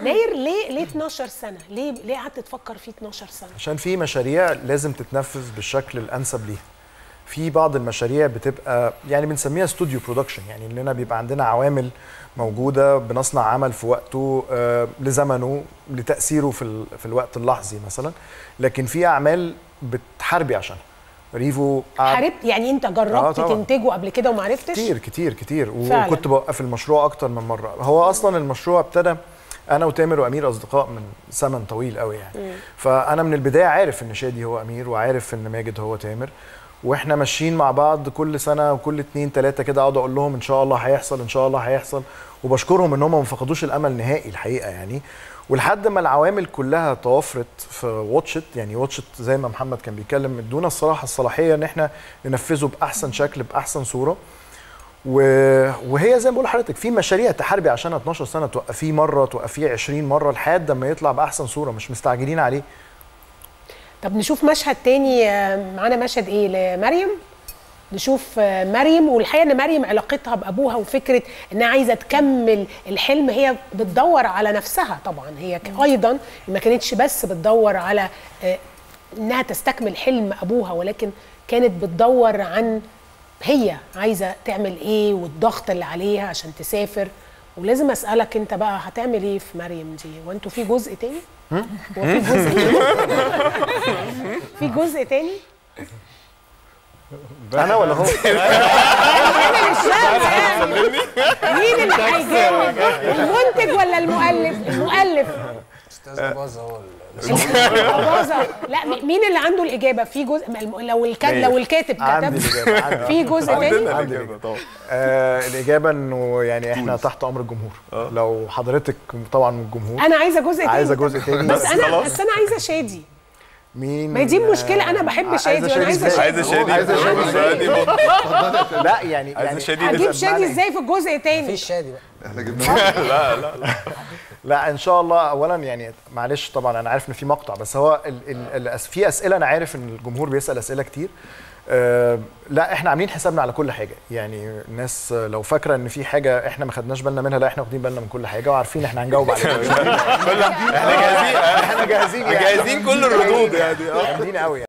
ناير ليه ليه 12 سنه ليه ليه قعدت تفكر فيه 12 سنه عشان في مشاريع لازم تتنفذ بالشكل الانسب ليها في بعض المشاريع بتبقى يعني بنسميها استوديو برودكشن يعني اننا بيبقى عندنا عوامل موجوده بنصنع عمل في وقته آه لزمنه لتاثيره في ال- في الوقت اللحظي مثلا لكن في اعمال بتحاربي عشانها ريفو قعد حاربت يعني انت آه جربت طبعاً. تنتجه قبل كده وما عرفتش كتير كتير كتير فعلاً. وكنت بوقف المشروع اكتر من مره هو اصلا المشروع ابتدى انا وتامر وامير اصدقاء من زمن طويل قوي يعني فانا من البدايه عارف ان شادي هو امير وعارف ان ماجد هو تامر واحنا ماشيين مع بعض كل سنه وكل اتنين تلاته كده اقعد اقول لهم ان شاء الله هيحصل ان شاء الله هيحصل وبشكرهم ان هم ما فقدوش الامل نهائي الحقيقه يعني ولحد ما العوامل كلها توفرت في واتشت يعني واتشت زي ما محمد كان بيتكلم ادونا الصراحه الصلاحيه ان احنا ننفذه باحسن شكل باحسن صوره و... وهي زي ما بقول لحضرتك في مشاريع تحاربي عشانها 12 سنه توقفيه مره توقفيه 20 مره لحد ما يطلع باحسن صوره مش مستعجلين عليه طب نشوف مشهد تاني آه، معانا مشهد ايه لمريم نشوف آه، مريم والحقيقه ان مريم علاقتها بابوها وفكره انها عايزه تكمل الحلم هي بتدور على نفسها طبعا هي ك- ايضا ما كانتش بس بتدور على آه، انها تستكمل حلم ابوها ولكن كانت بتدور عن هي عايزه تعمل ايه والضغط اللي عليها عشان تسافر ولازم اسالك انت بقى هتعمل ايه في مريم دي وانتوا في جزء تاني هو في جزء تاني في جزء تاني انا ولا هو انا مش فاهمه مين اللي هيجاوب المنتج ولا المؤلف المؤلف استاذ باظ هو باظة. لا م- مين اللي عنده الاجابه في جزء ما الم- لو الكاتب لو الكاتب عندي كتب الاجابه عندي في جزء تاني عندي الإجابة. آه الاجابه انه يعني احنا تحت امر الجمهور لو حضرتك طبعا من الجمهور انا عايزه جزء تاني عايزه جزء تاني بس انا بس انا عايزه شادي مين ما هي دي المشكله انا بحب عايزة شادي وانا عايزه إزاي؟ شادي عايزه شادي عايزة شادي عايزة إزاي؟ شادي برضه. لا يعني عايزه يعني شادي هجيب نسأل. شادي ازاي في الجزء التاني مفيش شادي بقى احنا جبناه لا ان شاء الله اولا يعني معلش طبعا انا عارف ان في مقطع بس هو ال ال ال في اسئله انا عارف ان الجمهور بيسال اسئله كتير أه لا احنا عاملين حسابنا على كل حاجه يعني الناس لو فاكره ان في حاجه احنا ما خدناش بالنا منها لا احنا واخدين بالنا من كل حاجه وعارفين احنا هنجاوب عليها احنا جاهزين احنا جاهزين يعني جاهزين كل الردود يعني جامدين قوي يعني